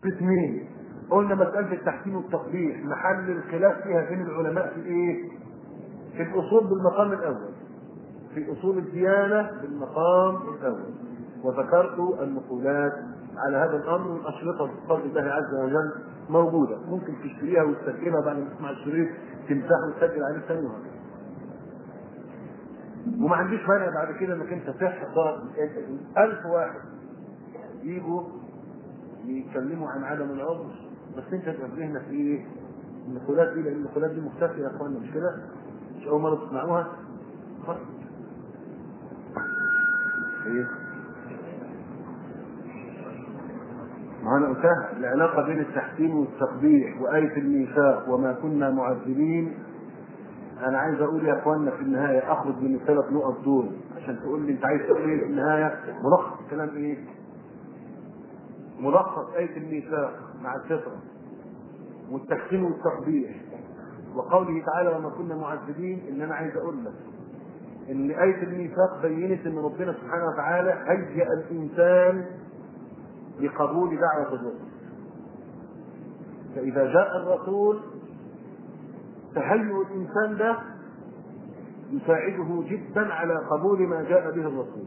قسمين قلنا مسألة التحسين والتقبيح محل الخلاف فيها بين العلماء في ايه؟ في الأصول بالمقام الأول في أصول الديانة بالمقام الأول وذكرت النقولات على هذا الأمر والأشرطة بفضل الله عز وجل موجودة ممكن تشتريها وتسجلها بعد ما تسمع الشريط تمسحه وتسجل عليه ثاني وهكذا وما عنديش مانع بعد كده انك انت تحضر ألف واحد يجوا يتكلموا عن عدم العذر بس انت تبقى في ذهنك ايه؟ النقولات دي لان النقولات دي مختفيه يا اخوانا مش كده؟ مش اول مره تسمعوها؟ خلاص ايه؟ ما انا قلتها العلاقه بين التحسين والتقبيح وايه الميثاق وما كنا معذبين انا عايز اقول يا اخوانا في النهايه اخرج من الثلاث نقط دول عشان تقول لي انت عايز تقول ايه في النهايه ملخص الكلام ايه؟ ملخص آية الميثاق مع الفطرة والتحسين والتقبيح وقوله تعالى وما كنا معذبين ان انا عايز اقول لك ان آية الميثاق بينت ان ربنا سبحانه وتعالى هيئ الانسان لقبول دعوة الرسل فإذا جاء الرسول تهيؤ الإنسان ده يساعده جدا على قبول ما جاء به الرسول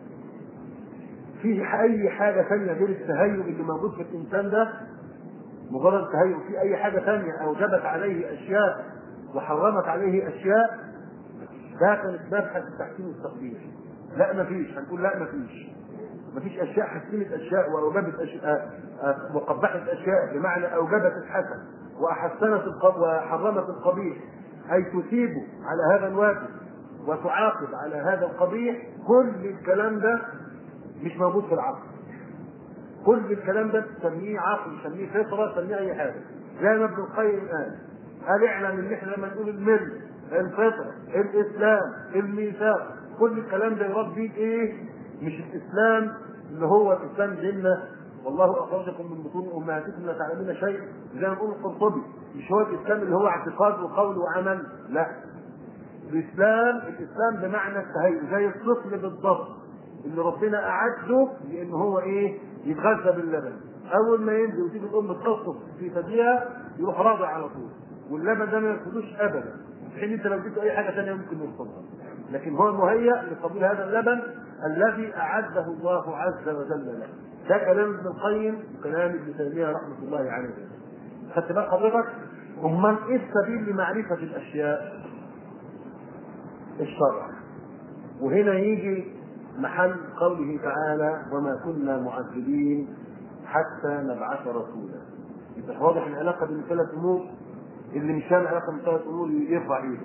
فيه اي حاجه ثانيه غير التهيؤ اللي موجود في الانسان ده مجرد تهيؤ في اي حاجه ثانيه اوجبت عليه اشياء وحرمت عليه اشياء ده كانت مبحث التحسين والتقدير لا ما فيش هنقول لا ما فيش ما فيش اشياء حسنت اشياء واوجبت اشياء وقبحت اشياء بمعنى اوجبت الحسن واحسنت القب وحرمت القبيح اي تثيب على هذا الواجب وتعاقب على هذا القبيح كل الكلام ده مش موجود في العقل كل الكلام ده تسميه عقل تسميه فطره تسميه اي حاجه زي ما ابن القيم قال قال اعلم ان احنا لما نقول المل الفطره الاسلام الميثاق كل الكلام ده يراد بيه ايه؟ مش الاسلام اللي هو الاسلام ديننا والله اخرجكم من بطون امهاتكم لا تعلمون شيء زي ما بيقول القرطبي مش هو الاسلام اللي هو اعتقاد وقول وعمل لا الاسلام الاسلام بمعنى التهيؤ زي الطفل بالضبط اللي ربنا اعده لان هو ايه يتغذى باللبن اول ما ينزل وتيجي الام تقصف في ثديها يروح راضع على طول واللبن ده ما يرفضوش ابدا في حين انت لو اديته اي حاجه ثانيه ممكن يرفضها لكن هو مهيأ لقبول هذا اللبن الذي اعده الله عز وجل له ده كلام ابن القيم وكلام ابن تيميه رحمه الله عليه خدت بال حضرتك امال ايه السبيل لمعرفه الاشياء الشرع وهنا يجي محل قوله تعالى وما كنا معذبين حتى نبعث رسولا يبقى واضح العلاقه بين ثلاث امور اللي مش فاهم العلاقه بين ثلاث امور يرفع ايده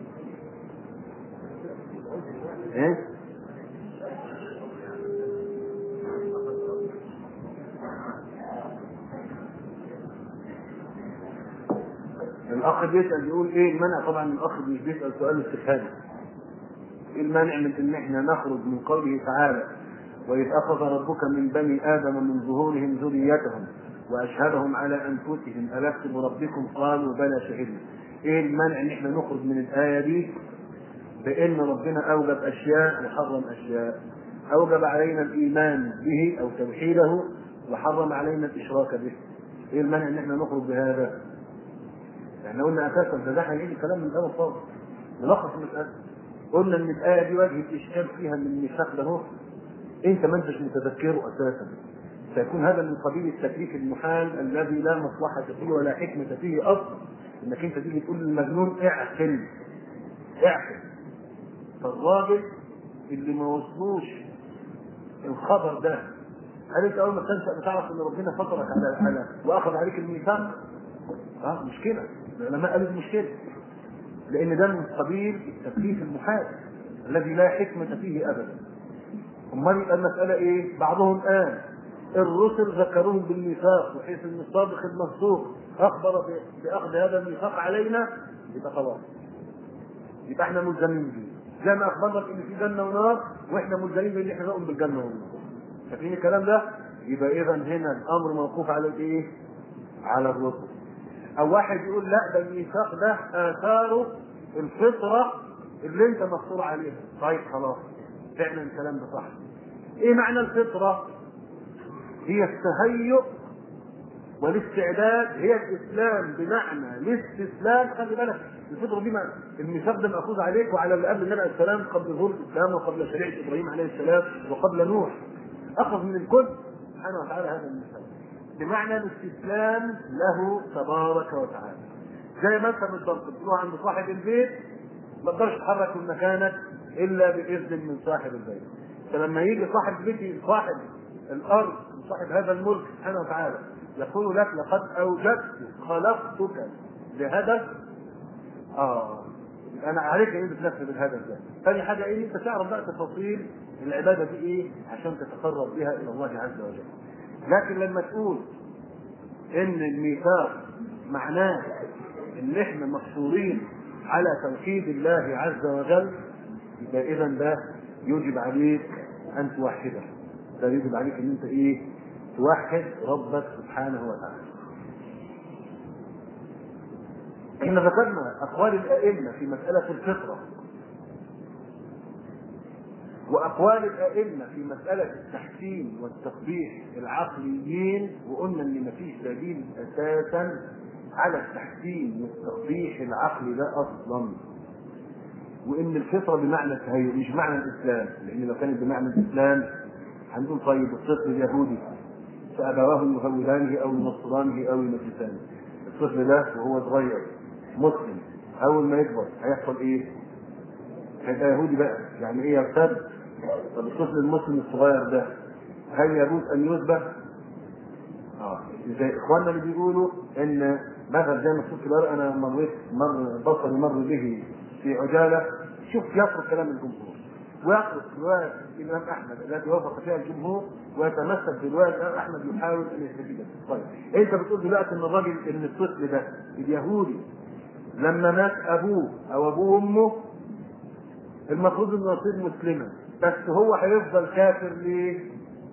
ايه الاخ بيسال يقول ايه المنع طبعا الاخ مش بيسال سؤال استفهامي ايه المانع من ان احنا نخرج من قوله تعالى واذ اخذ ربك من بني ادم من ظهورهم ذريتهم واشهدهم على انفسهم الست بربكم قالوا بلى شهدنا ايه المانع ان احنا نخرج من الايه دي بان ربنا اوجب اشياء وحرم اشياء اوجب علينا الايمان به او توحيده وحرم علينا الاشراك به ايه المانع ان احنا نخرج بهذا احنا قلنا اساسا ده ده هيجي كلام من الاول خالص نلخص المساله قلنا ان الايه دي وجه الاشكال فيها من الميثاق ده هو انت ما انتش متذكره اساسا سيكون هذا من قبيل التكليف المحال الذي لا مصلحه فيه ولا حكمه فيه اصلا انك انت تيجي تقول للمجنون اعقل اعقل فالراجل اللي ما وصلوش الخبر ده هل انت اول ما تنشا بتعرف ان ربنا فطرك على على واخذ عليك الميثاق؟ اه مشكله العلماء قالوا دي مشكله لان ده من قبيل التكليف المحال الذي لا حكمه فيه ابدا امال يبقى المساله ايه؟ بعضهم قال الرسل ذكروهم بالميثاق بحيث ان الصادق المصدوق اخبر باخذ هذا الميثاق علينا يبقى خلاص يبقى احنا ملزمين به زي ما اخبرنا ان في جنه ونار واحنا ملزمين بان احنا نؤمن بالجنه والنار فاكرين الكلام ده؟ يبقى اذا هنا الامر موقوف على الايه؟ على الرسل او واحد يقول لا ده الميثاق ده اثاره الفطره اللي انت مفطور عليها طيب خلاص فعلا الكلام ده صح ايه معنى الفطره؟ هي التهيؤ والاستعداد هي الاسلام بمعنى الاستسلام خلي بالك الفطره دي ما- الميثاق ده ماخوذ عليك وعلى اللي قبل النبي عليه السلام قبل ظهور الاسلام وقبل شريعه ابراهيم عليه السلام وقبل نوح اخذ من الكل سبحانه وتعالى هذا الميثاق بمعنى الاستسلام له تبارك وتعالى زي ما انت بالضبط بتروح عند صاحب البيت ما تقدرش تتحرك من مكانك الا باذن من صاحب البيت فلما يجي صاحب البيت صاحب الارض صاحب هذا الملك سبحانه وتعالى يقول لك لقد اوجدت خلقتك لهدف اه يبقى انا عليك ان انت تنفذ الهدف ده ثاني حاجه ايه انت تعرف بقى تفاصيل العباده دي ايه عشان تتقرب بها الى الله عز وجل لكن لما تقول ان الميثاق معناه ان احنا مقصورين على توحيد الله عز وجل يبقى اذا ده يجب عليك ان توحده ده يجب عليك ان انت ايه توحد ربك سبحانه وتعالى احنا ذكرنا اقوال الائمه في مساله الفطره واقوال الائمه في مساله التحسين والتقبيح العقليين وقلنا ان مفيش دليل اساسا على التحسين والتقبيح العقلي ده اصلا وان الفطره بمعنى التهيؤ مش معنى الاسلام لان لو كانت بمعنى الاسلام هنقول طيب الطفل اليهودي فابواه يهودانه او ينصرانه او يمجسانه الطفل ده وهو صغير مسلم اول ما يكبر هيحصل ايه؟ هيبقى يهودي بقى يعني ايه يرتد طب الطفل المسلم الصغير ده هل يجوز ان يذبح؟ اه زي اخواننا اللي بيقولوا ان مثلا زي ما مكتوب في الورقه انا مريت مر بصري مر به في عجاله شوف يترك كلام الجمهور ويترك روايه الامام احمد التي وافق فيها الجمهور ويتمسك بروايه الامام احمد يحاول ان يستفيد منها. طيب انت بتقول دلوقتي ان الراجل ان الطفل ده اليهودي لما مات ابوه او ابوه وامه المفروض انه يصير مسلما بس هو هيفضل كافر ليه؟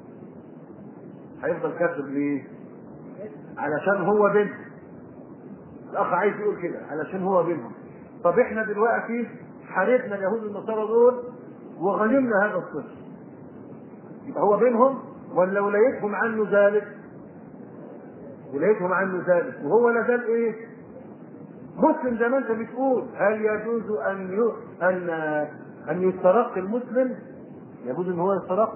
هيفضل كافر ليه؟ علشان هو بنت الاخ عايز يقول كده علشان هو بينهم طب احنا دلوقتي حاربنا اليهود والنصارى دول وغنمنا هذا الطفل يبقى هو بينهم ولا ولايتهم عنه ذلك ولايتهم عنه ذلك وهو لا زال ايه مسلم زي ما انت بتقول هل يجوز ان ي... ان ان يسترق المسلم يجوز ان هو يسترق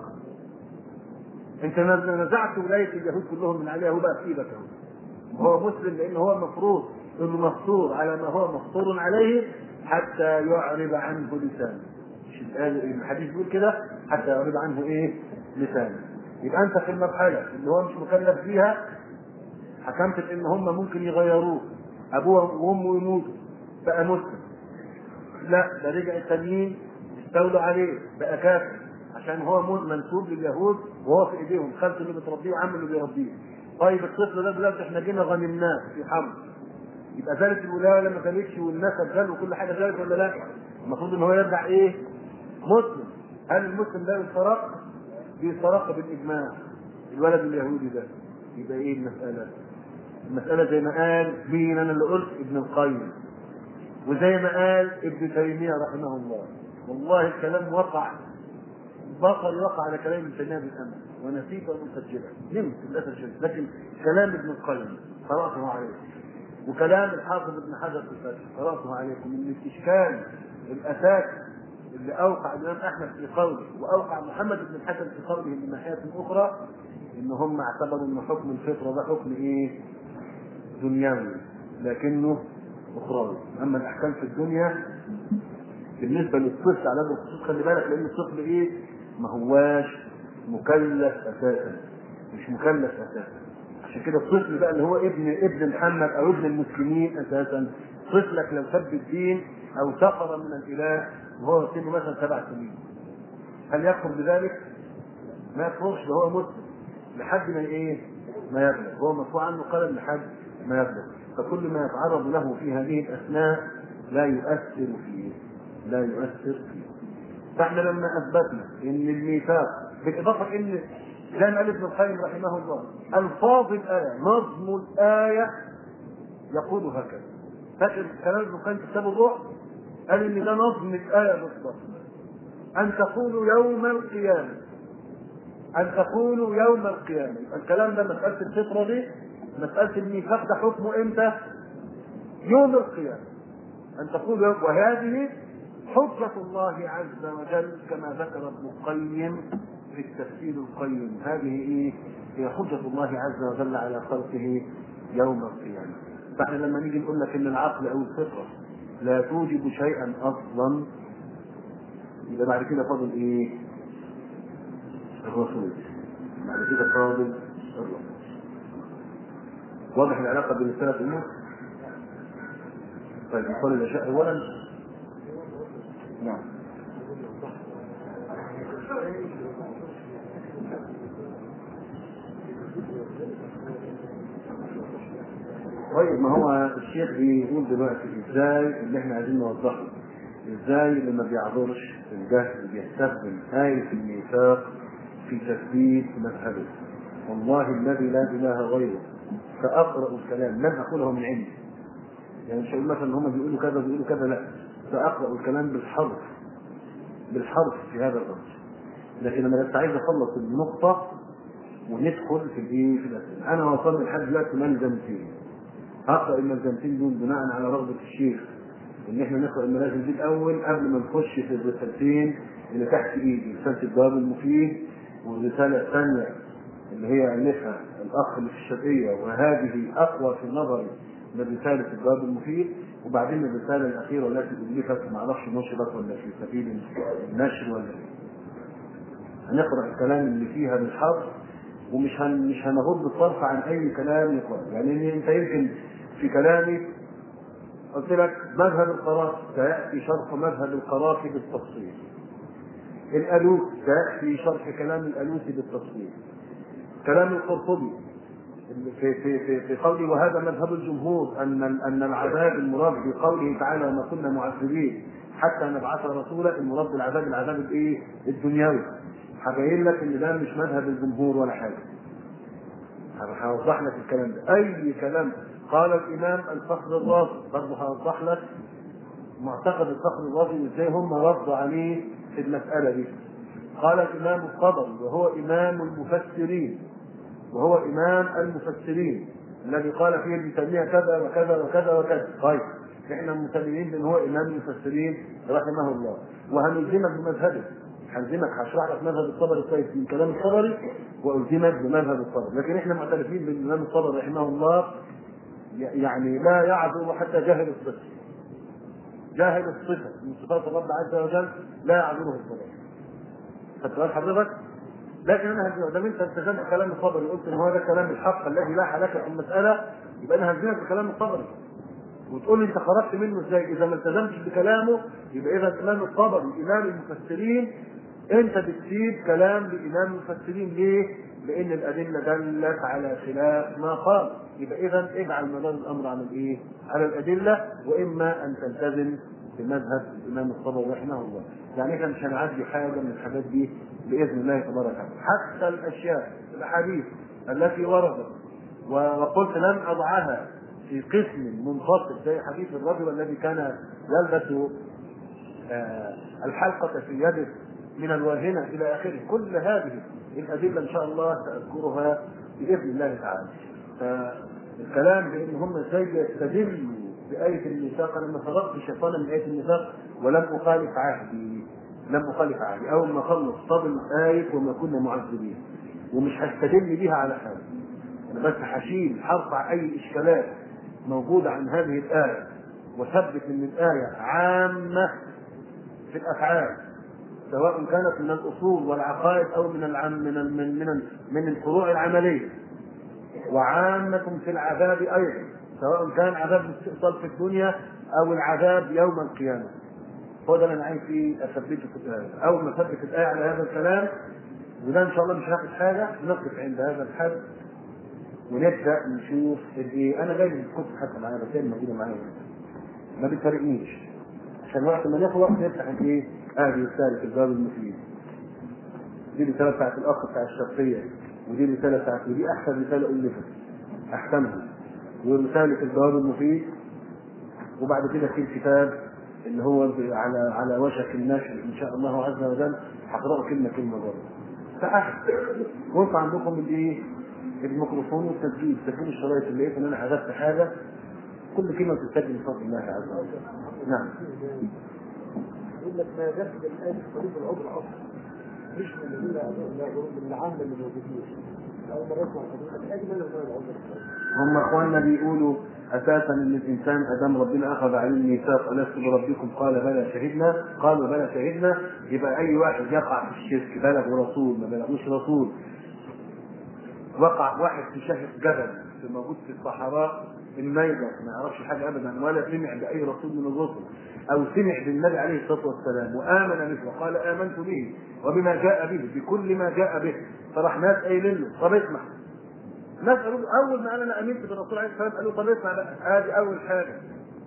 انت نزعت ولايه اليهود كلهم من عليها هو بقى في ايدك اهو هو مسلم لان هو المفروض انه مفطور على ما هو مفطور عليه حتى يعرب عنه لسانه مش الآية- الحديث بيقول كده حتى يعرب عنه ايه لسانه يبقى انت في المرحله اللي هو مش مكلف فيها حكمت بان هم ممكن يغيروه ابوه وامه يموتوا بقى مسلم لا ده رجع التانيين استولوا عليه بقى كافر عشان هو مو- منسوب لليهود وهو في ايديهم خالته اللي بتربيه وعمه اللي بيربيه طيب الطفل ده دلوقتي احنا جينا غنمناه في حرب يبقى ذلك الولايه لما كانتش والنسب زال وكل حاجه زالت ولا لا؟ المفروض ان هو يرجع ايه؟ مسلم هل المسلم ده يسترق؟ بيسترق بالاجماع الولد اليهودي ده يبقى ايه المساله؟ المساله زي ما قال مين انا اللي قلت ابن القيم وزي ما قال ابن تيميه رحمه الله والله الكلام وقع بصري وقع على كلام ابن تيميه بالامس ونسيت ان اسجله نمت للاسف الشديد لكن كلام ابن القيم قراته عليه وكلام الحافظ ابن حجر في الفتح قراته عليكم من الاشكال الاساس اللي اوقع الامام احمد في قوله واوقع محمد بن الحسن في قوله من ناحيه اخرى ان هم اعتبروا ان حكم الفطره ده حكم ايه؟ دنيوي لكنه اخروي اما الاحكام في الدنيا بالنسبه للطفل على هذا الخصوص خلي بالك لان الطفل ايه؟ ما هواش مكلف اساسا مش مكلف اساسا عشان كده الطفل بقى اللي هو ابن ابن محمد او ابن المسلمين اساسا طفلك لو سب الدين او سخر من الاله وهو سنه مثلا سبع سنين هل يكفر بذلك؟ ما يكفرش ده هو مسلم لحد ما ايه؟ ما يبلغ هو مرفوع عنه قلم لحد ما يبلغ فكل ما يتعرض له في هذه الاثناء لا يؤثر فيه لا يؤثر فيه فاحنا لما اثبتنا ان الميثاق بالاضافه ان زي ما قال ابن القيم رحمه الله الفاظ الايه نظم الايه يقول هكذا فاكر كلام ابن القيم في كتاب الروح قال ان ده نظم الايه بالضبط ان تقولوا يوم القيامه ان تقولوا يوم القيامه يبقى الكلام ده مساله الفطره دي مساله الميثاق ده حكمه امتى؟ يوم القيامه ان تقول يوم وهذه حجة الله عز وجل كما ذكر ابن القيم في التفسير القيم هذه ايه؟ هي حجة الله عز وجل على خلقه يوم القيامة. فاحنا لما نيجي نقول لك ان العقل او الفطرة لا توجب شيئا اصلا يبقى بعد كده فاضل ايه؟ الرسول. بعد كده فاضل الرسول. واضح العلاقة بين الثلاث امور؟ طيب نقول الاشياء اولا نعم طيب ما هو الشيخ بيقول دلوقتي ازاي اللي احنا عايزين نوضحه ازاي اللي ما بيعذرش الجهل بيستخدم آية الميثاق في تثبيت مذهبه والله الذي لا اله غيره سأقرأ الكلام لن أقوله من عندي يعني مش هقول مثلا هم بيقولوا كذا بيقولوا كذا لا سأقرأ الكلام بالحرف بالحرف في هذا الأمر لكن أنا بس عايز أخلص النقطة وندخل في الإيه في الأسئلة أنا وصلت لحد دلوقتي ملزمتين هقرأ الملزمتين دول بناء على رغبة الشيخ إن إحنا نقرأ الملازم دي الأول قبل ما نخش في الرسالتين اللي تحت إيدي رسالة الجواب المفيد والرسالة الثانية اللي هي ألفها الأخ اللي في الشرقية وهذه أقوى في نظري من رسالة الجواب المفيد وبعدين الرسالة الأخيرة التي ألفت ما أعرفش نشرت ولا في سبيل النشر ولا إيه. هنقرأ الكلام اللي فيها بالحرف ومش هن مش هنغض الطرف عن أي كلام يقرأ يعني أنت يمكن في كلامي قلت لك مذهب القرافي سيأتي شرح مذهب القرافي بالتفصيل الألوس سيأتي شرح كلام الألوسي بالتفصيل كلام القرطبي في في في في قوله وهذا مذهب الجمهور ان ان العذاب المراد بقوله تعالى وما كنا معذبين حتى نبعث رسولا المراد بالعذاب العذاب الايه؟ الدنيوي. هبين لك ان ده مش مذهب الجمهور ولا حاجه. هوضح لك الكلام ده، اي كلام قال الامام الفخر الرازي برضه هوضح لك معتقد الفخر الرازي ازاي هم ردوا عليه في المساله دي. قال الامام الطبري وهو امام المفسرين وهو إمام المفسرين الذي قال فيه ابن تيمية كذا وكذا وكذا وكذا طيب احنا متممين بان هو امام المفسرين رحمه الله وهنلزمك بمذهبه هلزمك هشرح لك مذهب الطبري كويس من كلام الطبري والزمك بمذهب الطبري لكن احنا معترفين بان الامام الطبري رحمه الله يعني لا يعذر حتى جاهل الصفه جاهل الصفه من صفات الرب عز وجل لا يعذره الطبري خدت بال حضرتك لكن انا هزمك دام انت التزمت كلام الطبري قلت ان هو ده كلام الحق الذي لا حلاك في المساله يبقى انا هزمك بكلام الطبري وتقول لي انت خرجت منه ازاي اذا ما التزمتش بكلامه يبقى اذا الامام الطبري امام المفسرين انت بتسيب كلام لامام المفسرين ليه؟ لان الادله دلت على خلاف ما قال يبقى اذا اجعل مدار الامر على الايه؟ على الادله واما ان تلتزم بمذهب الامام الطبري رحمه الله يعني احنا مش هنعدي حاجه من الحاجات دي باذن الله تبارك وتعالى حتى الاشياء الاحاديث التي وردت وقلت لن اضعها في قسم منفصل زي حديث الرجل الذي كان يلبس آه الحلقة في يده من الواهنة إلى آخره كل هذه الأدلة إن شاء الله سأذكرها بإذن الله تعالى فالكلام بأن هم ازاي يستدلوا بآية الميثاق أنا ما فرقت شيطانا من آية الميثاق ولم أخالف عهدي لم أخالف عهدي أول ما أخلص طبل آية وما كنا معذبين ومش هستدل بها على حاجة أنا بس هشيل هرفع أي إشكالات موجودة عن هذه الآية وثبت أن الآية عامة في الأفعال سواء كانت من الأصول والعقائد أو من العم من ال من من, من الفروع العملية وعامة في العذاب أيضا سواء كان عذاب الاستئصال في الدنيا أو العذاب يوم القيامة هو ده اللي أنا عايز فيه أثبته في الآية أول ما أثبت الآية على هذا الكلام وده إن شاء الله مش هاخد حاجة نقف عند هذا الحد ونبدا نشوف الايه انا جايب الكتب حتى معايا بس هي موجوده معايا ما بتفرقنيش عشان وقت ما نخلص نفتح الايه هذه رساله الباب المفيد دي الرساله بتاعت الاخ بتاع الشرقيه ودي الرساله بتاعت ودي احسن رساله الفت احسنها ورساله الجواب المفيد وبعد كده في الكتاب اللي هو على على وشك النشر ان شاء الله عز وجل هقراه كلمه كلمه برضه فاحسن وانتوا عندكم الايه الميكروفون والتسجيل تسجيل الشرايط اللي لقيت ان انا حذفت حاجه كل كلمه بتسجل بفضل الله عز وجل نعم يقول لك ما دخل الآية في طريق العذر أصلا مش من الذين من العامة اللي موجودين أول مرة أسمع حضرتك أجمل من العذر هم اخواننا بيقولوا اساسا ان الانسان ادام ربنا اخذ عليه الميثاق الست بربكم قال بلى شهدنا قالوا بلى شهدنا يبقى اي واحد يقع في الشرك بلغ رسول ما بلغوش رسول وقع واحد في شهر جبل في موجود في الصحراء النيجر ما يعرفش حاجه ابدا ولا سمع باي رسول من الرسل او سمع بالنبي عليه الصلاه والسلام وامن به وقال امنت به وبما جاء به بكل ما جاء به فراح ناس قايلين له طب اسمع ناس قالوا له اول ما قال انا امنت بالرسول عليه الصلاه والسلام قالوا طب اسمع بقى هذه اول حاجه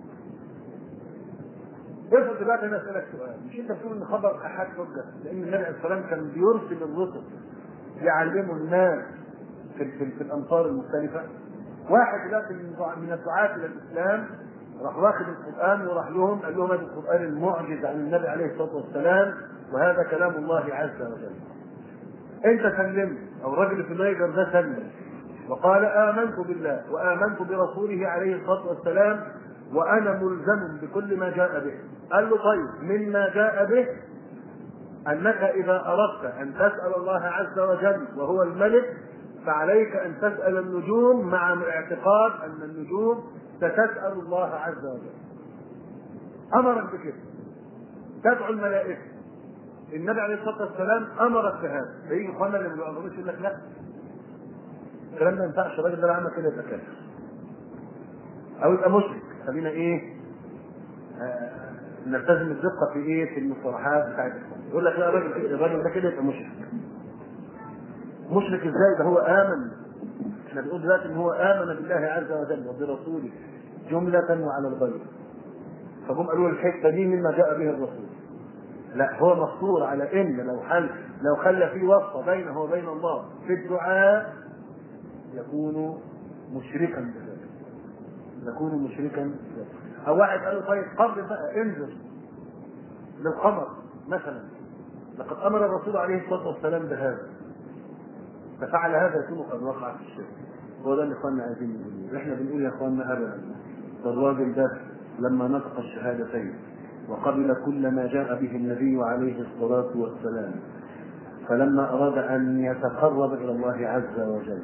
افرض دلوقتي انا اسالك سؤال مش انت بتقول ان خبر احد حجه لان النبي عليه الصلاه والسلام كان بيرسل الرسل يعلموا الناس في, في, في الامصار المختلفه واحد دلوقتي من دعاة- من الدعاة الى الاسلام راح واخد القران وراح لهم قال لهم هذا القران المعجز عن النبي عليه الصلاه والسلام وهذا كلام الله عز وجل انت سلمت او الراجل في النيجر ده سلم وقال امنت بالله وامنت برسوله عليه الصلاه والسلام وانا ملزم بكل ما جاء به قال له طيب مما جاء به انك اذا اردت ان تسال الله عز وجل وهو الملك فعليك ان تسال النجوم مع اعتقاد ان النجوم ستسال الله عز وجل امرك بكده تدعو الملائكه النبي عليه الصلاه والسلام امرك بهذا فيجي اخوانا اللي ما بيعملوش يقول لك لا الكلام ده ما ينفعش الراجل ده لو عمل كده يبقى كافر او يبقى مشرك خلينا ايه آه نلتزم الدقه في ايه في المصطلحات بتاعت الإسلام. يقول لك لا الراجل كده الراجل ده كده يبقى مشرك مشرك ازاي ده هو امن احنا بنقول دلوقتي ان هو امن بالله عز وجل وبرسوله جمله وعلى الغيب فهم قالوا الحته دي مما جاء به الرسول لا هو مفطور على ان لو حل لو خلى في واسطه بينه وبين الله في الدعاء يكون مشركا بذلك يكون مشركا بذلك او واحد قال له طيب قبل بقى انزل للقمر مثلا لقد امر الرسول عليه الصلاه والسلام بهذا ففعل هذا يكون قد وقع في الشرك هو ده اللي اخواننا عايزين نقوله احنا بنقول يا اخواننا ابدا ده الراجل ده لما نطق الشهادتين وقبل كل ما جاء به النبي عليه الصلاه والسلام فلما اراد ان يتقرب الى الله عز وجل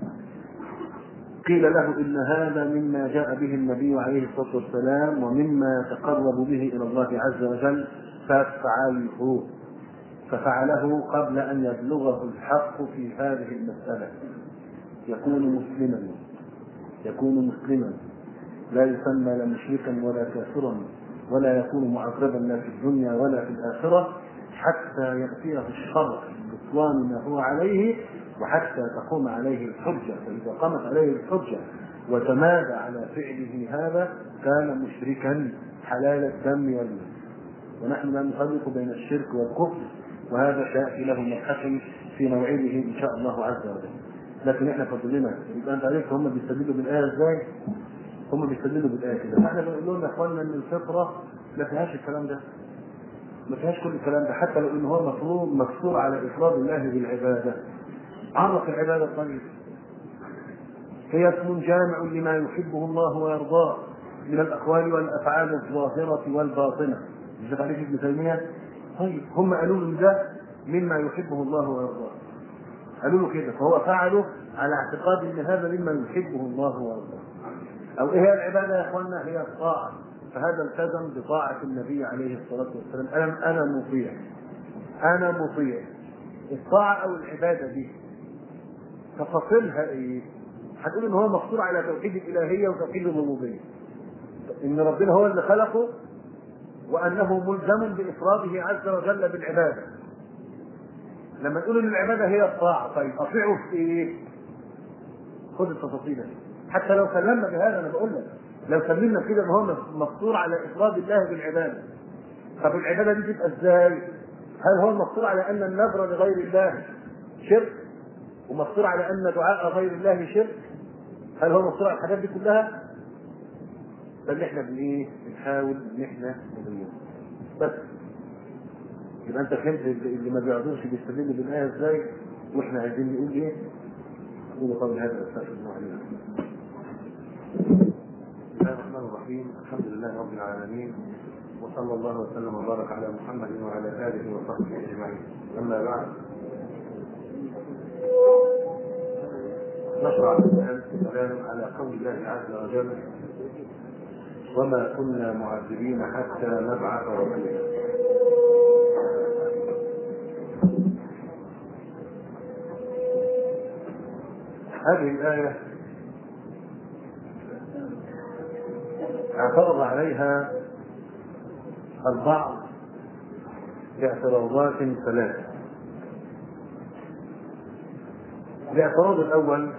قيل له ان هذا مما جاء به النبي عليه الصلاه والسلام ومما يتقرب به الى الله عز وجل فافعله ففعله قبل ان يبلغه الحق في هذه المساله يكون مسلما يكون مسلما لا يسمى لا مشركا ولا كافرا ولا يكون معذبا لا في الدنيا ولا في الاخره حتى ياتيه الشرع بطلان ما هو عليه وحتى تقوم عليه الحجه فاذا قامت عليه الحجه وتمادى على فعله هذا كان مشركا حلال الدم والمال ونحن لا نفرق بين الشرك والكفر وهذا سياتي له مبحث في موعده ان شاء الله عز وجل لكن احنا فضلنا يبقى انت عرفت هم بيستدلوا بالايه ازاي؟ هم بيستدلوا بالايه كده فاحنا بنقول لهم يا اخوانا ان الفطره ما فيهاش الكلام ده ما فيهاش كل الكلام ده حتى لو ان هو مفروض مكسور على افراد الله بالعباده عرف العباده طيب هي اسم جامع لما يحبه الله ويرضاه من الاقوال والافعال الظاهره والباطنه مش عليك ابن تيميه طيب هم قالوا له ده مما يحبه الله ويرضاه قالوا له كده فهو فعله على اعتقاد ان هذا مما يحبه الله ويرضاه او ايه هي العباده يا اخوانا هي الطاعه فهذا التزم بطاعه النبي عليه الصلاه والسلام انا انا مطيع انا مطيع الطاعه او العباده دي تفاصيلها ايه؟ هتقول ان هو مفصول على توحيد الالهيه وتوحيد الربوبيه ان ربنا هو اللي خلقه وانه ملزم بافراده عز وجل بالعباده لما تقول ان العباده هي الطاعه طيب اطيعه في ايه؟ خد التفاصيل دي حتى لو سلمنا بهذا انا بقول لك لو سلمنا كده ان هو مفطور على افراد الله بالعباده طب العباده دي تبقى ازاي؟ هل هو مفطور على ان النذر لغير الله شرك؟ ومفطور على ان دعاء غير الله شرك؟ هل هو مفطور على الحاجات دي كلها؟ ده اللي احنا بن ايه؟ بنحاول ان احنا نبينه بس يبقى انت فهمت اللي ما بيعرفوش بيستدل بالايه ازاي واحنا عايزين نقول ايه؟ اقول قولي هذا واستغفر الله لي ولكم. بسم الله الرحمن الرحيم الحمد لله رب العالمين وصلى الله وسلم وبارك على محمد وعلى اله وصحبه اجمعين اما بعد نشرع الان الكلام على قول الله عز وجل وما كنا معذبين حتى نبعث رسولا هذه الآية اعترض عليها البعض باعتراضات ثلاثة الاعتراض الأول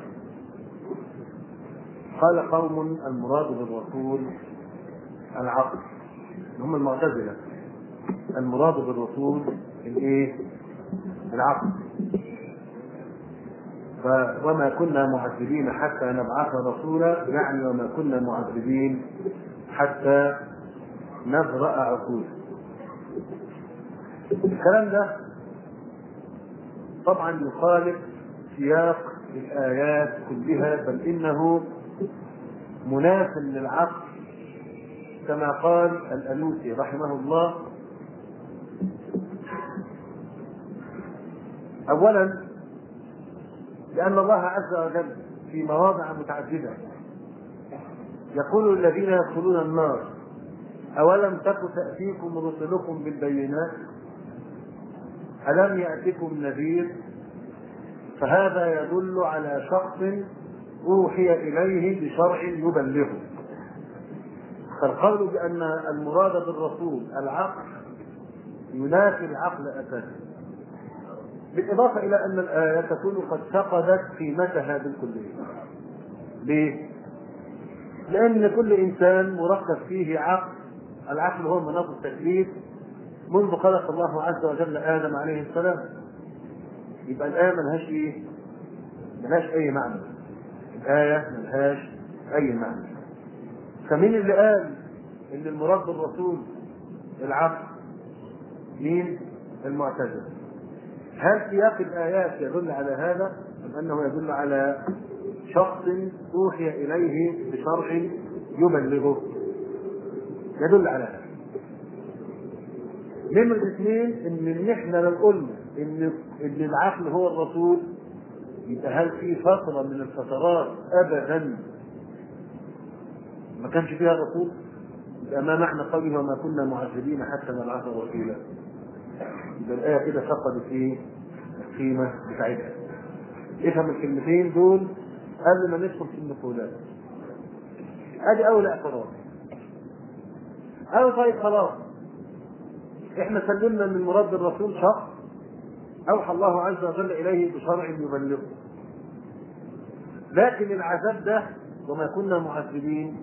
قال قوم المراد بالرسول العقل هم المعتزلة المراد بالرسول الايه؟ العقل ف- وما كنا معذبين حتى نبعث رسولا يعني وما كنا معذبين حتى نبرأ عقولا الكلام ده طبعا يخالف سياق الآيات كلها بل إنه مناف للعقل كما قال الألوسي رحمه الله أولا لأن الله عز وجل في مواضع متعددة يقول الذين يدخلون النار أولم تك تأتيكم رسلكم بالبينات ألم يأتكم نذير فهذا يدل على شخص أوحي إليه بشرع يبلغه فالقول بأن المراد بالرسول العقل ينافي العقل أساسا بالإضافة إلى أن الآية تكون قد فقدت قيمتها بالكلية. ليه؟ لأن كل إنسان مركب فيه عقل، العقل هو مناط التكليف منذ خلق الله عز وجل آدم عليه السلام. يبقى الآية ملهاش إيه؟ ملهاش أي معنى. الآية ملهاش أي معنى. فمين اللي قال إن المراد بالرسول العقل؟ مين؟ المعتزلة. هل سياق الآيات يدل على هذا أم أنه يدل على شخص أوحي إليه بشرع يبلغه يدل على هذا نمرة اثنين ان ان احنا لو قلنا ان ان العقل هو الرسول يبقى هل في فترة من الفترات ابدا ما كانش فيها رسول؟ يبقى ما معنى قوله وما كنا معذبين حتى نبعث رسولا؟ يبقى الآية كده فقدت ايه؟ القيمة بتاعتها. افهم الكلمتين دول قبل ما ندخل في النقولات. ادي اول اعتراض. قالوا طيب خلاص احنا سلمنا ان المراد بالرسول شخص اوحى الله عز وجل اليه بشرع يبلغه. لكن العذاب ده وما كنا معذبين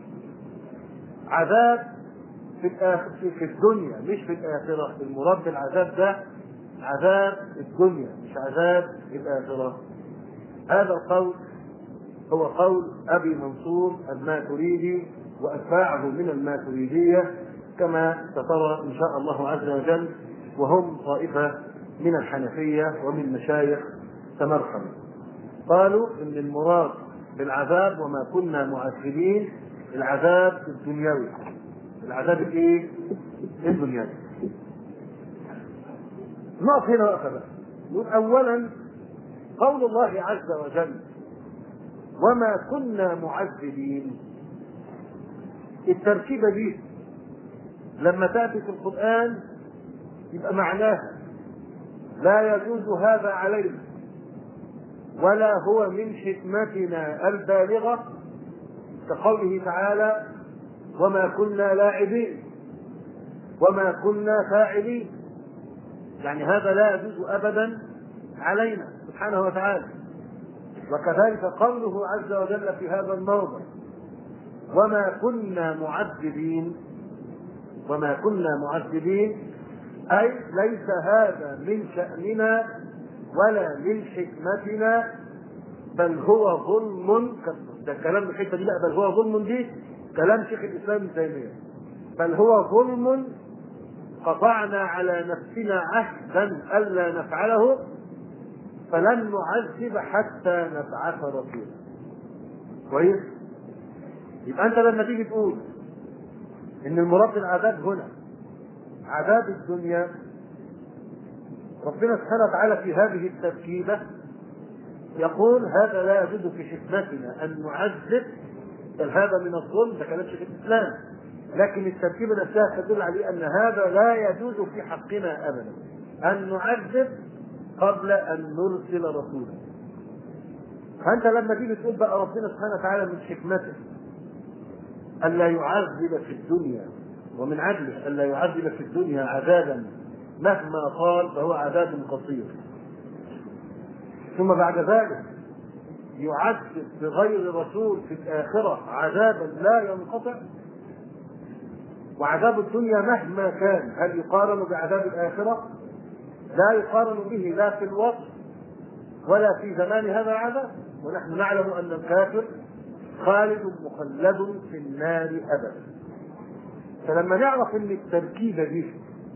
عذاب في الآخر في الدنيا مش في الآخرة المراد بالعذاب ده عذاب الدنيا مش عذاب الآخرة هذا القول هو قول أبي منصور الماتريدي وأتباعه من الماتريدية كما سترى إن شاء الله عز وجل وهم طائفة من الحنفية ومن مشايخ سمرقند قالوا إن المراد بالعذاب وما كنا معذبين العذاب الدنيوي العذاب الايه؟ الدنيوي. نقف هنا وقفه بقى. نقول اولا قول الله عز وجل وما كنا معذبين التركيبه دي لما تاتي في القران يبقى معناها لا يجوز هذا علينا ولا هو من حكمتنا البالغه كقوله تعالى وما كنا لاعبين وما كنا فاعلين يعني هذا لا يجوز ابدا علينا سبحانه وتعالى وكذلك قوله عز وجل في هذا الموضع وما كنا معذبين وما كنا معذبين اي ليس هذا من شاننا ولا من حكمتنا بل هو ظلم ده كلام الحته دي لا بل هو ظلم دي كلام شيخ الاسلام ابن تيميه بل هو ظلم قطعنا على نفسنا عهدا الا نفعله فلن نعذب حتى نبعث رسولا كويس يبقى انت لما تيجي تقول ان المراد بالعذاب هنا عذاب الدنيا ربنا سبحانه وتعالى في هذه التركيبه يقول هذا لا يجوز في حكمتنا ان نعذب بل هذا من الظلم ده كلام شيخ الاسلام لكن التركيبه نفسها تدل عليه ان هذا لا يجوز في حقنا ابدا ان نعذب قبل ان نرسل رسولا فانت لما تيجي تقول بقى ربنا سبحانه وتعالى من حكمته الا يعذب في الدنيا ومن عدله الا يعذب في الدنيا عذابا مهما طال فهو عذاب قصير ثم بعد ذلك يعذب بغير رسول في الآخرة عذابا لا ينقطع وعذاب الدنيا مهما كان هل يقارن بعذاب الآخرة؟ لا يقارن به لا في الوقت ولا في زمان هذا العذاب ونحن نعلم أن الكافر خالد مخلد في النار أبدا فلما نعرف أن التركيبة دي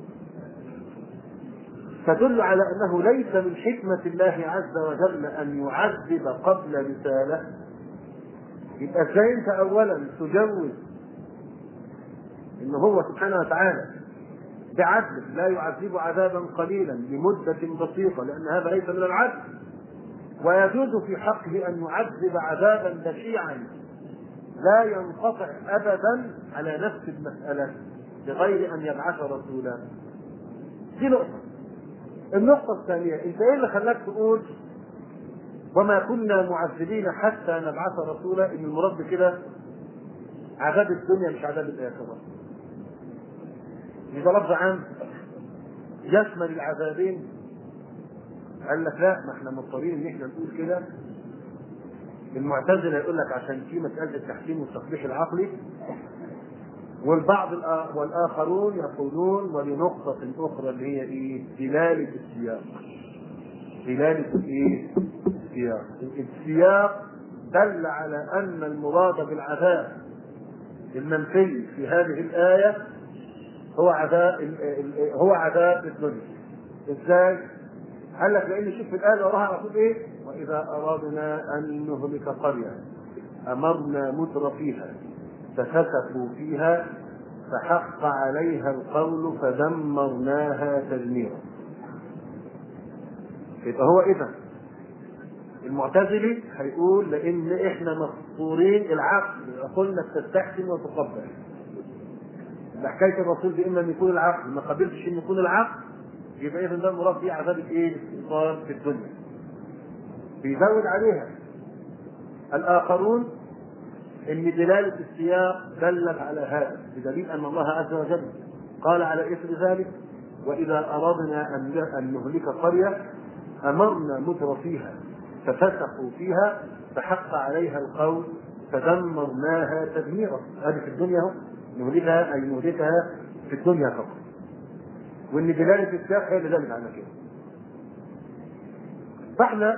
تدل على انه ليس من حكمه الله عز وجل ان يعذب قبل رساله يبقى ازاي انت اولا تجوز ان هو سبحانه وتعالى بعدل لا يعذب عذابا قليلا لمده بسيطه لان هذا ليس من العدل ويجوز في حقه ان يعذب عذابا بشيعا لا ينقطع ابدا على نفس المساله بغير ان يبعث رسولا دي نقطه النقطة الثانية أنت إيه اللي خلاك تقول وما كنا معذبين حتى نبعث رسولا إن المراد بكده عذاب الدنيا مش عذاب الآخرة. إذا لفظ عام يشمل العذابين قال لك لا ما احنا مضطرين ان احنا نقول كده المعتزله يقول لك عشان في مساله التحكيم والتصليح العقلي والبعض والآخرون يقولون ولنقطة أخرى اللي هي إيه؟ دلالة السياق. دلالة الإيه؟ السياق. السياق دل على أن المراد بالعذاب المنفي في هذه الآية هو عذاب هو عذاب الدنيا. إزاي؟ قال لك لأن شوف في الآية وراها على طول إيه؟ وإذا أردنا أن نهلك قرية أمرنا متر فيها ففسقوا فيها فحق عليها القول فدمرناها تدميرا يبقى هو اذا المعتزلي هيقول لان احنا مفطورين العقل قلنا تستحسن وتقبل حكايه الرسول دي اما ان يكون العقل ما قبلتش ان يكون العقل يبقى اذا ده المراد فيه عذاب الايه؟ الاستئصال في الدنيا بيزود عليها الاخرون ان دلاله السياق دلت على هذا بدليل ان الله عز وجل قال على اثر ذلك واذا اردنا ان ان نهلك قريه امرنا متر فيها ففسقوا فيها فحق عليها القول فدمرناها تدميرا هذه في الدنيا اهو نهلكها اي نهلكها في الدنيا فقط وان دلاله السياق هي اللي دلت على كده فاحنا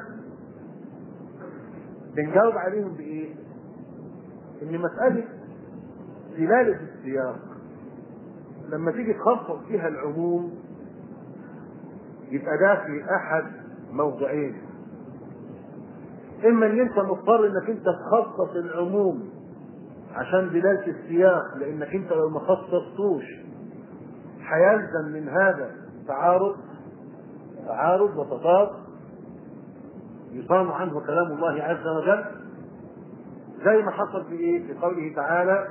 بنجاوب عليهم بايه؟ ان مساله دلاله السياق لما تيجي تخصص فيها العموم يبقى ده في احد موضعين اما ان انت مضطر انك انت تخصص العموم عشان دلاله السياق لانك انت لو ما خصصتوش هيلزم من هذا تعارض تعارض وتضاد يصان عنه كلام الله عز وجل زي ما حصل في ايه؟ في قوله تعالى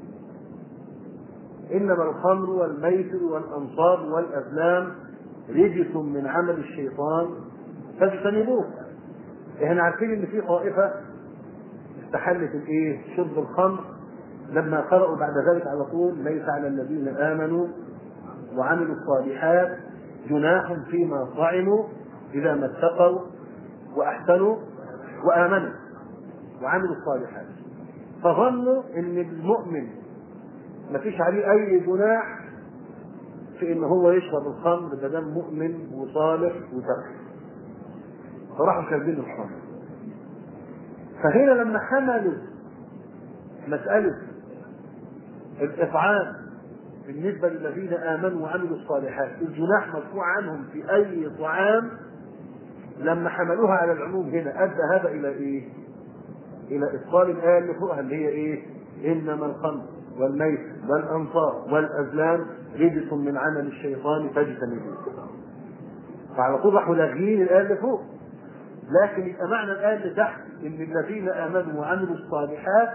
انما الخمر والميسر والانصاب والازلام رجس من عمل الشيطان فاجتنبوه. احنا عارفين ان في طائفه استحلت الايه؟ شرب الخمر لما قرأوا بعد ذلك على طول ليس على الذين امنوا وعملوا الصالحات جناح فيما طعموا اذا ما اتقوا واحسنوا وامنوا وعملوا الصالحات فظنوا ان المؤمن ما فيش عليه اي جناح في ان هو يشرب الخمر ده دام مؤمن وصالح وتقي فراحوا شاربين الخمر فهنا لما حملوا مسألة الإطعام بالنسبة للذين آمنوا وعملوا الصالحات الجناح مرفوع عنهم في أي طعام لما حملوها على العموم هنا ادى هذا الى ايه؟ الى ابطال الايه اللي فوقها اللي هي ايه؟ انما الخمر والميت والانصار والازلام رجس من عمل الشيطان فاجتنبوه. فعلى طول راحوا لاغيين الايه اللي فوق. لكن يبقى معنى الايه اللي تحت ان الذين امنوا وعملوا الصالحات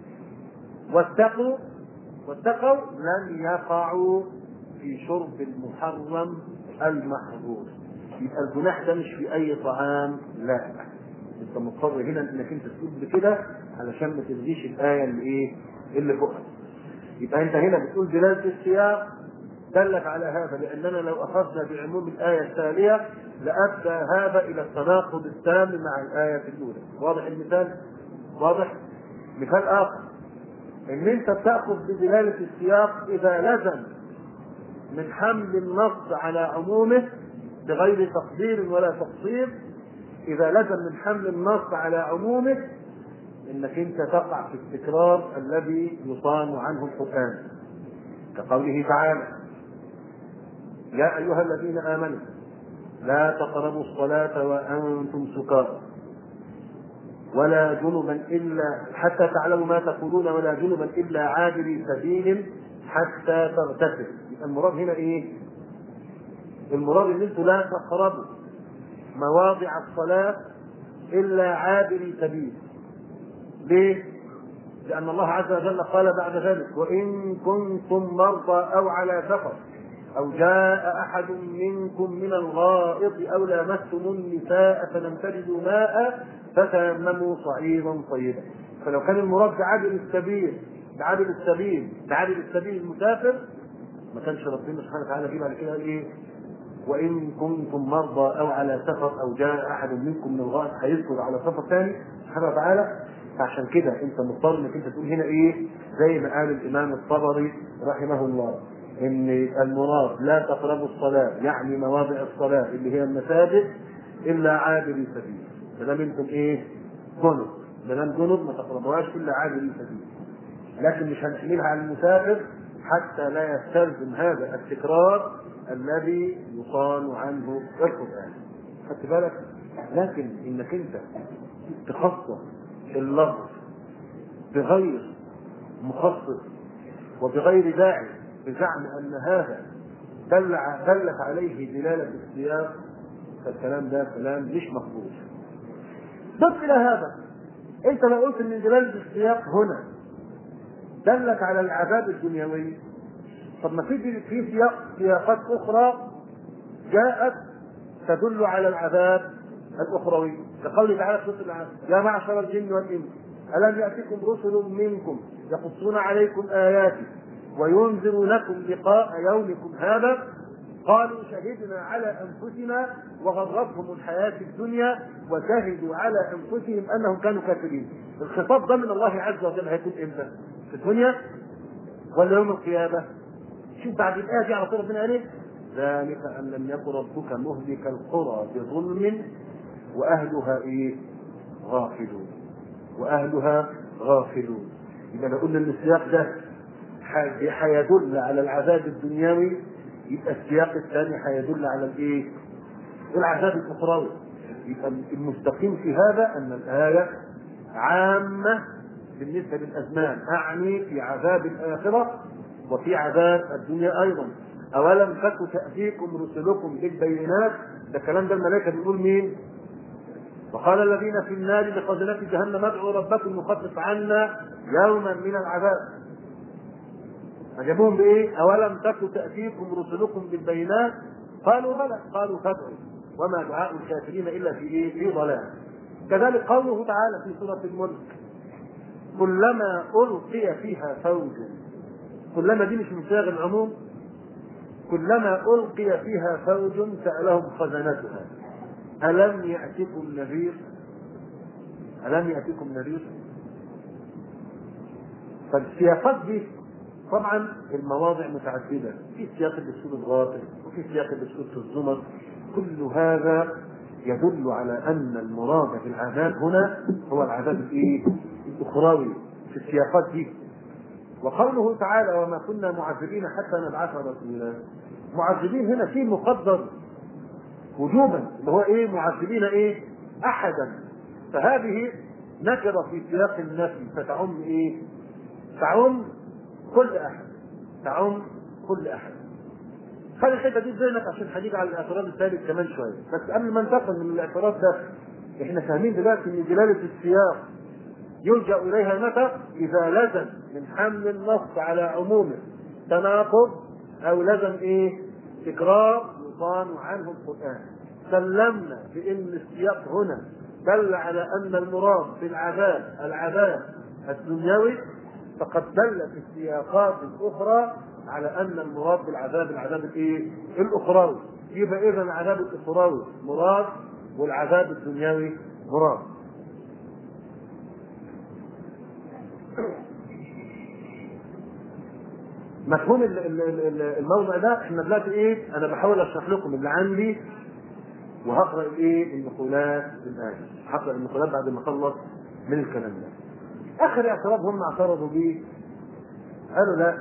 واتقوا واتقوا لن يقعوا في شرب المحرم المحظور يبقى الجناح ده مش في اي طعام لا انت مضطر هنا انك انت تقول بكده علشان ما تلغيش الايه اللي ايه اللي فوقها يبقى انت هنا بتقول دلاله السياق دلك على هذا لاننا لو اخذنا بعموم الايه التاليه لادى هذا الى التناقض التام مع الايه الاولى واضح المثال واضح مثال اخر ان انت بتاخذ بدلاله السياق اذا لزم من حمل النص على عمومه بغير تقدير ولا تقصير اذا لزم من حمل النص على عمومه انك انت تقع في التكرار الذي يصان عنه القران كقوله تعالى يا ايها الذين امنوا لا تقربوا الصلاه وانتم سكارى ولا جنبا الا حتى تعلموا ما تقولون ولا جنبا الا عابري سبيل حتى تغتسل يبقى المراد هنا ايه؟ المراد ان انتم لا تقربوا مواضع الصلاه الا عابري سبيل ليه؟ لأن الله عز وجل قال بعد ذلك وإن كنتم مرضى أو على سفر أو جاء أحد منكم من الغائط أو لامستم النساء فلم تجدوا ماء فتيمموا صعيدا طيبا فلو كان المراد بعابر السبيل بعابر السبيل بعابر السبيل المسافر ما كانش ربنا سبحانه وتعالى فيه بعد كده قال ايه؟ وان كنتم مرضى او على سفر او جاء احد منكم من الغائط هيذكر على سفر ثاني سبحانه وتعالى فعشان كده انت مضطر انك انت تقول هنا ايه زي ما قال الامام الطبري رحمه الله ان المراد لا تقربوا الصلاه يعني مواضع الصلاه اللي هي المساجد الا عابري سبيل ما دام انتم ايه جنب ما دام جنب ما تقربوهاش الا عابري سبيل لكن مش هنحملها على المسافر حتى لا يستلزم هذا التكرار الذي يصان عنه القران خدت بالك لكن انك انت تخصص اللفظ بغير مخصص وبغير داعي بزعم ان هذا دل دلت عليه دلاله السياق فالكلام ده كلام مش مقبول. ضف الى هذا انت لو قلت ان دلاله السياق هنا دلت على العذاب الدنيوي طب ما في في سياق سياقات اخرى جاءت تدل على العذاب الاخروي كقوله تعالى في سوره يا معشر الجن والانس الم ياتكم رسل منكم يقصون عليكم اياتي وينذرونكم لقاء يومكم هذا قالوا شهدنا على انفسنا وغرتهم الحياه الدنيا وشهدوا على انفسهم انهم كانوا كافرين. الخطاب ده من الله عز وجل هيكون امتى؟ في الدنيا ولا يوم القيامه؟ شوف بعد الايه دي على طول ربنا قال ايه؟ ذلك ان لم يكن ربك مهلك القرى بظلم واهلها ايه؟ غافلون. واهلها غافلون. يبقى لو قلنا ان السياق ده هيدل على العذاب الدنيوي يبقى السياق الثاني هيدل على الايه؟ العذاب الاخروي. يبقى المستقيم في هذا ان الايه عامه بالنسبه للازمان، اعني في عذاب الاخره وفي عذاب الدنيا ايضا. اولم تك تاتيكم رسلكم بالبينات ده الكلام ده الملائكه بيقول مين؟ وقال الذين في النار لخزنة جهنم ادعوا ربكم يخفف عنا يوما من العذاب فجابوهم بايه؟ اولم تك تاتيكم رسلكم بالبينات؟ قالوا بلى قالوا فادعوا وما دعاء الكافرين الا في ايه؟ في ضلال. كذلك قوله تعالى في سوره الملك كلما القي فيها فوج كلما دي مش من صيغ العموم كلما القي فيها فوج سالهم خزنتها الم ياتكم نذير؟ الم ياتكم نذير؟ فالسياقات دي طبعا المواضع متعدده في سياق الاسلوب الغافل وفي سياق الاسلوب الزمر كل هذا يدل على ان المراد في العذاب هنا هو العذاب الايه؟ الاخروي في السياقات دي وقوله تعالى وما كنا معذبين حتى نبعث رسولا معذبين هنا في مقدر وجوبا اللي هو ايه معذبين ايه احدا فهذه نكره في سياق النفي فتعم ايه تعم كل احد تعم كل احد خلي الحته دي زينك عشان هنيجي على الاعتراض الثالث كمان شويه بس قبل ما ننتقل من الاعتراض ده احنا فاهمين دلوقتي ان دلاله السياق يلجا اليها متى اذا لزم من حمل النص على عمومه تناقض او لزم ايه تكرار يصان عنه القران سلمنا بان السياق هنا دل على ان المراد في العذاب العذاب الدنيوي فقد دلت السياقات الاخرى على ان المراد بالعذاب العذاب الايه؟ الاخروي يبقى اذا العذاب الاخروي مراد والعذاب الدنيوي مراد مفهوم ال- ال- ال- الموضع ده احنا دلوقتي ايه؟ انا بحاول اشرح لكم اللي عندي وهقرا الايه؟ النقولات الايه. هقرا النقولات بعد ما اخلص من الكلام ده. اخر اعتراض هم اعترضوا بيه قالوا لا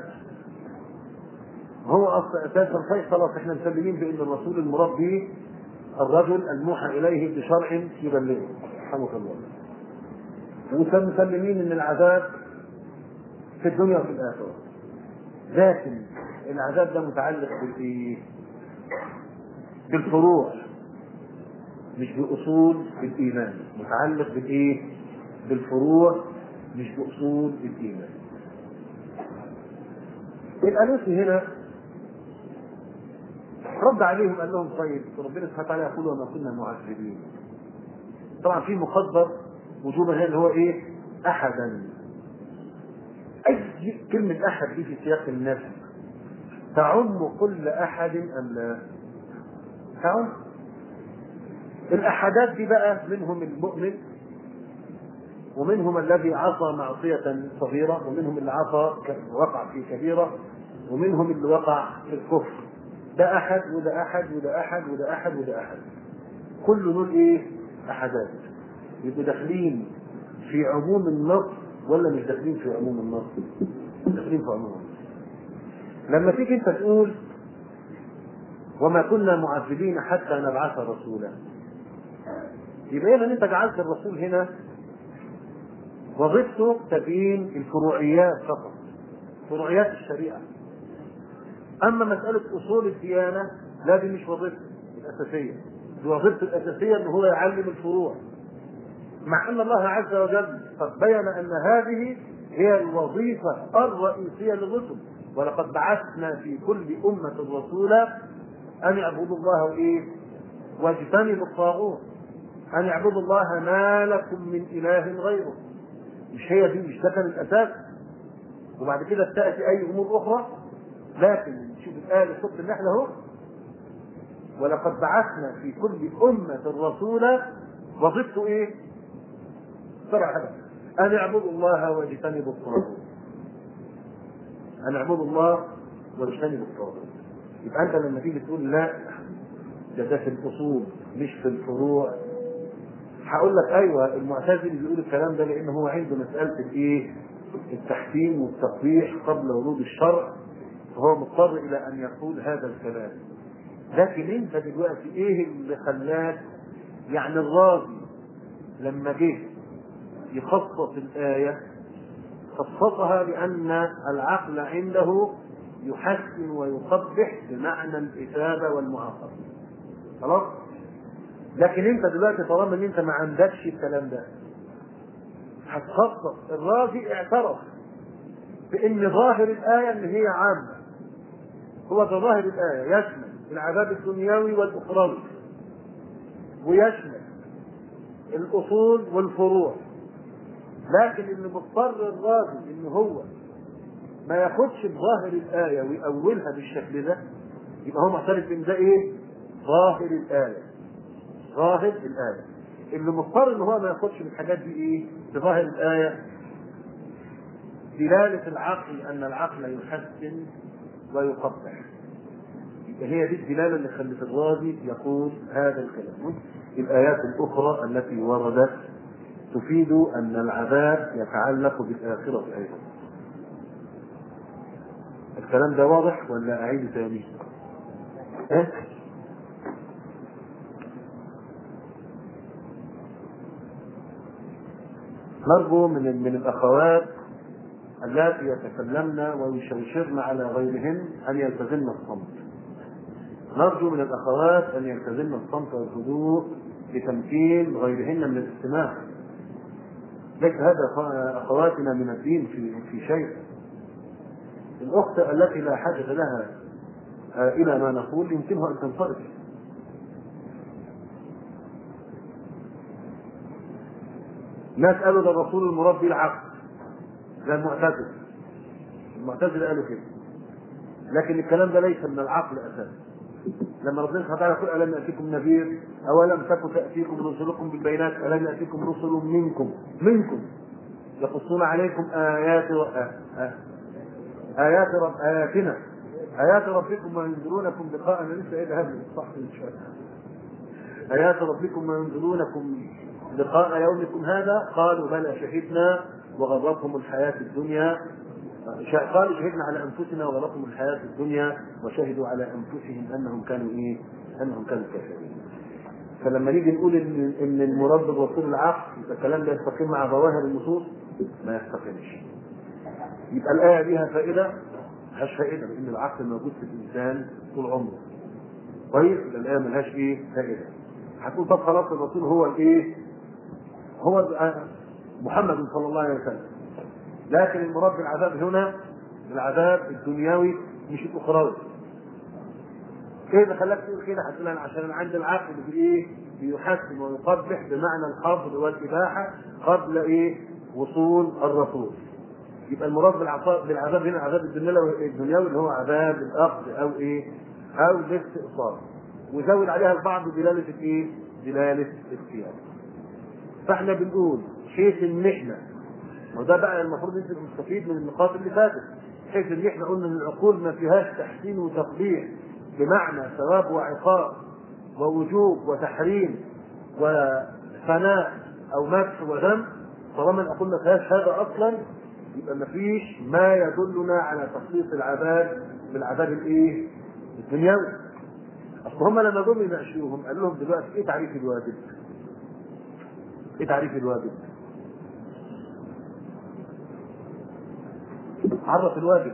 هو اصلا اساسا طيب خلاص احنا مسلمين بان الرسول المراد به الرجل الموحى اليه بشرع يبلغه رحمك الله. ومسلمين ان العذاب في الدنيا وفي الاخره. لكن العذاب ده متعلق بالايه؟ بالفروع مش باصول الايمان متعلق بالايه؟ بالفروع مش باصول الايمان. الالوسي هنا رد عليهم قال لهم طيب ربنا سبحانه وتعالى يقول وما كنا معذبين. طبعا في مقدر وجوبا هنا اللي هو ايه؟ احدا اي كلمه احد دي في سياق النفي تعم كل احد ام لا؟ تعم الاحدات دي بقى منهم المؤمن ومنهم الذي عصى معصية صغيرة ومنهم اللي عصى وقع في كبيرة ومنهم اللي وقع في الكفر ده أحد وده أحد وده أحد وده أحد وده أحد كل دول إيه؟ أحدات يبقوا داخلين في عموم النص ولا مش داخلين في عموم النص؟ داخلين في عموم النص لما تيجي أنت تقول وما كنا معذبين حتى نبعث رسولا يبقى إذا أنت جعلت الرسول هنا وظيفته تبيين الفروعيات فقط فروعيات الشريعة أما مسألة أصول الديانة لا دي مش وظيفته الأساسية دي وظيفته الأساسية أن هو يعلم الفروع مع أن الله عز وجل قد بين أن هذه هي الوظيفة الرئيسية للرسل ولقد بعثنا في كل أمة رسولا أن يعبدوا الله وإيه؟ واجتنبوا الطاغوت أن يعبدوا الله ما لكم من إله غيره مش هي دي مش ده كان الاساس وبعد كده تاتي اي امور اخرى لكن شوف الايه لسوره النحل اهو ولقد بعثنا في كل امه رسولا وظيفته ايه؟ سبع حاجات ان اعبدوا الله واجتنبوا الطاغوت ان اعبدوا الله واجتنبوا الطاغوت يبقى انت لما تيجي تقول لا ده ده في الاصول مش في الفروع هقول لك ايوه المعتزلي بيقول الكلام ده لان هو عنده مساله الايه؟ التحكيم والتقبيح قبل ورود الشرع فهو مضطر الى ان يقول هذا الكلام. لكن انت دلوقتي ايه اللي خلاك يعني الرازي لما جه يخصص الايه خصصها بان العقل عنده يحسن ويقبح بمعنى الاثابه والمعاقبه. خلاص؟ لكن انت دلوقتي طالما ان انت ما عندكش الكلام ده هتخصص الرازي اعترف بان ظاهر الايه ان هي عامه هو ده ظاهر الايه يشمل العذاب الدنيوي والاخروي ويشمل الاصول والفروع لكن اللي مضطر الرازي ان هو ما ياخدش بظاهر الايه ويأولها بالشكل ده يبقى هو معترف ان ده ايه؟ ظاهر الايه ظاهر الآية اللي مضطر ان هو ما ياخدش من الحاجات دي ايه؟ بظاهر الآية دلالة العقل أن العقل يحسن ويقبح يبقى هي دي الدلالة اللي خلت الرازي يقول هذا الكلام الآيات الأخرى التي وردت تفيد أن العذاب يتعلق بالآخرة أيضا الكلام ده واضح ولا أعيد تاني؟ إيه؟ نرجو من من الاخوات اللاتي يتكلمن ويشوشرن على غيرهن ان يلتزمن الصمت. نرجو من الاخوات ان يلتزمن الصمت والهدوء لتمكين غيرهن من الاستماع. ليس هذا اخواتنا من الدين في في شيء. الاخت التي لا حاجه لها الى ما نقول يمكنها ان تنصرف. ناس قالوا ده الرسول المربي العقل ده المعتزله المعتزله قالوا كده لكن الكلام ده ليس من العقل اساسا لما ربنا سبحانه وتعالى يقول الم ياتيكم نذير اولم تك تاتيكم رسلكم بالبينات الم ياتيكم رسل منكم منكم يقصون عليكم ايات و... آه. آه. ايات رب اياتنا ايات ربكم وينذرونكم لقاء انا لسه ايه هذا صح ان شاء الله ايات ربكم وينذرونكم لقاء يومكم هذا قالوا بلى شهدنا وغرتهم الحياة الدنيا قالوا شهدنا على أنفسنا وغرتهم الحياة الدنيا وشهدوا على أنفسهم أنهم كانوا إيه؟ أنهم كانوا كافرين. فلما نيجي نقول إن إن المراد بالرسول العقل يبقى الكلام ده يستقيم مع ظواهر النصوص ما يستقيمش. يبقى الآية ليها فائدة؟ ملهاش فائدة لأن العقل موجود في الإنسان طول عمره. طيب يبقى الآية ملهاش إيه؟ فائدة. هتقول طب خلاص الرسول هو الإيه؟ هو محمد صلى الله عليه وسلم لكن المراد بالعذاب هنا العذاب الدنيوي مش الاخروي كيف خلاك تقول كده هتقول انا عشان عند العقل بايه بيحسن ويقبح بمعنى الحظر والاباحه قبل ايه وصول الرسول يبقى المراد بالعذاب بالعذاب هنا العذاب الدنيوي الدنيوي اللي هو عذاب الاخذ او ايه او الاستئصال وزود عليها البعض دلاله الايه؟ دلاله السياق فاحنا بنقول حيث ان احنا وده بقى المفروض انت مستفيد من النقاط اللي فاتت حيث ان احنا قلنا ان العقول ما فيهاش تحسين وتقبيح بمعنى ثواب وعقاب ووجوب وتحريم وثناء او مدح وذم طالما العقول ما فيهاش هذا اصلا يبقى ما فيش ما يدلنا على تخصيص العذاب بالعذاب الايه؟ الدنيوي. اصل هم لما جم يناقشوهم قال لهم دلوقتي ايه تعريف الواجب؟ ايه تعريف الواجب؟ عرف الواجب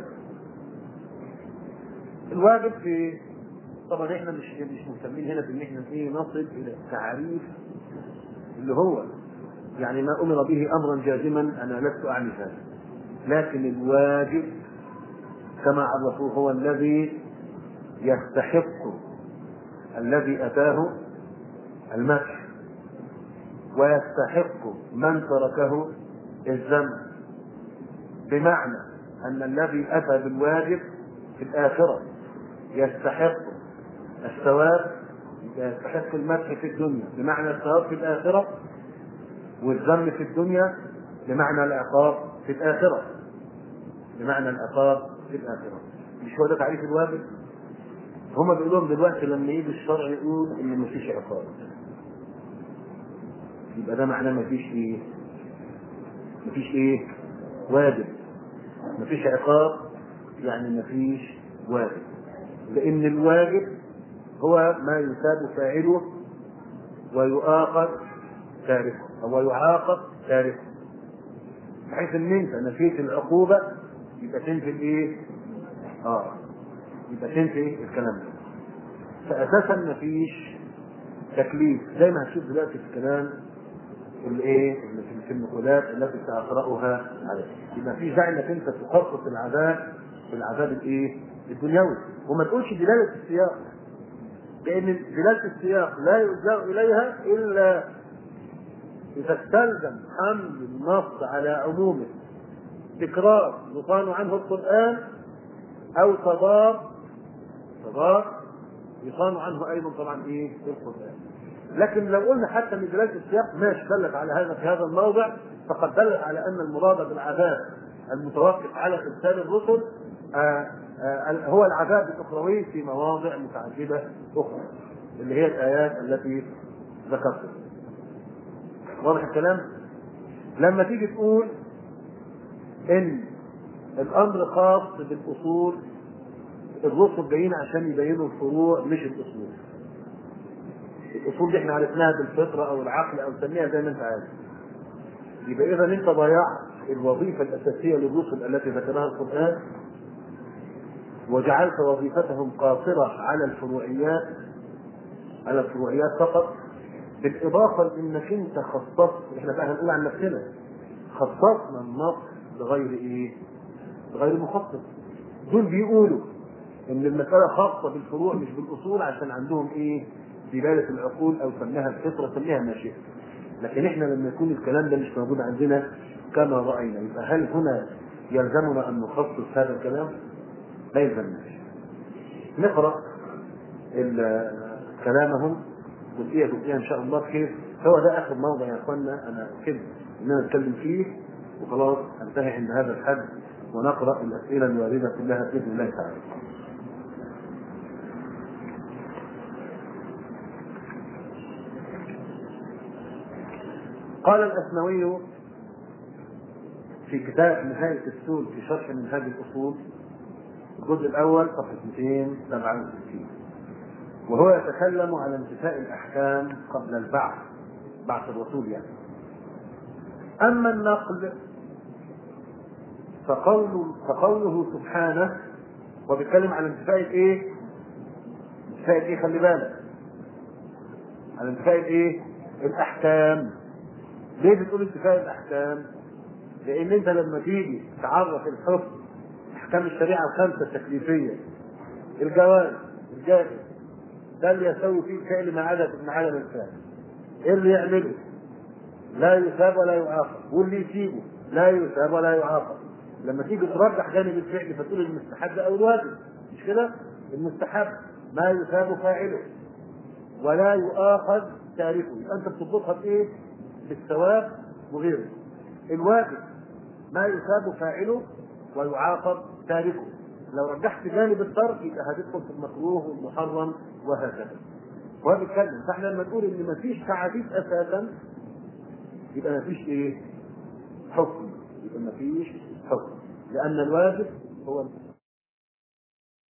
الواجب في طبعا احنا مش مش مهتمين هنا بان احنا ايه نصل الى التعريف اللي هو يعني ما امر به امرا جازما انا لست اعني هذا لكن الواجب كما عرفوه هو الذي يستحق الذي اتاه المدح ويستحق من تركه الذنب بمعنى أن الذي أتى بالواجب في الآخرة يستحق الثواب يستحق المدح في الدنيا بمعنى الثواب في الآخرة والذم في الدنيا بمعنى العقاب في الآخرة بمعنى العقاب في الآخرة مش هو ده تعريف الواجب؟ هما بيقولوا لهم دلوقتي لما يجي الشرع يقول إن مفيش عقاب يبقى ده معناه مفيش إيه؟ مفيش إيه؟ واجب مفيش عقاب يعني مفيش واجب لأن الواجب هو ما يثاب فاعله ويؤاخذ تاركه أو يعاقب تاركه بحيث ان انت نفيت العقوبة يبقى تنفي الايه؟ اه يبقى تنفي الكلام ده فأساسا مفيش تكليف زي ما هتشوف دلوقتي في الكلام الايه اللي في- في النقولات التي ساقراها عليك يبقى في داعي انك انت تخصص العذاب بالعذاب الايه الدنيوي وما تقولش دلاله السياق لان دلاله السياق لا يلجا اليها الا اذا استلزم حمل النص على عمومه تكرار يصان عنه القران او تضاد تضاد يصان عنه ايضا طبعا ايه في القران لكن لو قلنا حتى من دلاله السياق ماشي دلت على هذا في هذا الموضع فقد دلت على ان المراد بالعذاب المتوقف على ارسال الرسل آه، آه، هو العذاب الاخروي في مواضع متعدده اخرى اللي هي الايات التي ذكرتها واضح الكلام لما تيجي تقول ان الامر خاص بالاصول الرسل جايين عشان يبينوا الفروع مش الاصول الاصول دي احنا عرفناها بالفطره او العقل او سميها زي ما انت عايز يبقى اذا انت ضيعت الوظيفه الاساسيه للرسل التي ذكرها القران وجعلت وظيفتهم قاصره على الفروعيات على الفروعيات فقط بالاضافه لانك انت خصصت احنا بقى هنقول عن نفسنا خصصنا النص بغير ايه؟ بغير مخصص دول بيقولوا ان المساله خاصه بالفروع مش بالاصول عشان عندهم ايه؟ دلاله العقول او سميها الفطره سميها ما شئت لكن احنا لما يكون الكلام ده مش موجود عندنا كما راينا يبقى هل هنا يلزمنا ان نخصص هذا الكلام؟ لا يلزمناش. نقرا ال- كلامهم جزئيه جزئيه ان شاء الله بخير هو ده اخر موضع يا اخوانا انا كده ان انا اتكلم فيه وخلاص انتهي عند هذا الحد ونقرا الاسئله الوارده كلها باذن الله تعالى. قال الأسنوي في كتاب نهاية السول في شرح منهاج الأصول الجزء الأول صفحة 267 وهو يتكلم على انتفاء الأحكام قبل البعث بعث الرسول يعني أما النقل فقول فقوله سبحانه وبيتكلم على انتفاء الايه؟ انتفاء الايه خلي بالك على انتفاء الايه؟ الأحكام ليه بتقول انتفاء الاحكام؟ لان انت لما تيجي تعرف الحكم احكام الشريعه الخمسه التكليفيه الجواز الجائز ده اللي يسوي فيه الفعل ما عدا ما عدا الفعل ايه اللي يعمله؟ لا يثاب ولا يعاقب واللي يسيبه لا يثاب ولا يعاقب لما تيجي ترجح جانب الفعل فتقول المستحب او الواجب مش كده؟ المستحب ما يثاب فاعله ولا يؤاخذ تاركه يبقى انت بتربطها بايه؟ بالثواب وغيره الواجب ما يثاب فاعله ويعاقب تاركه لو رجحت جانب الترك يبقى هتدخل في المكروه والمحرم وهكذا وهو بيتكلم فاحنا لما نقول ان مفيش تعريف اساسا يبقى مفيش ايه؟ حكم يبقى مفيش حكم لان الواجب هو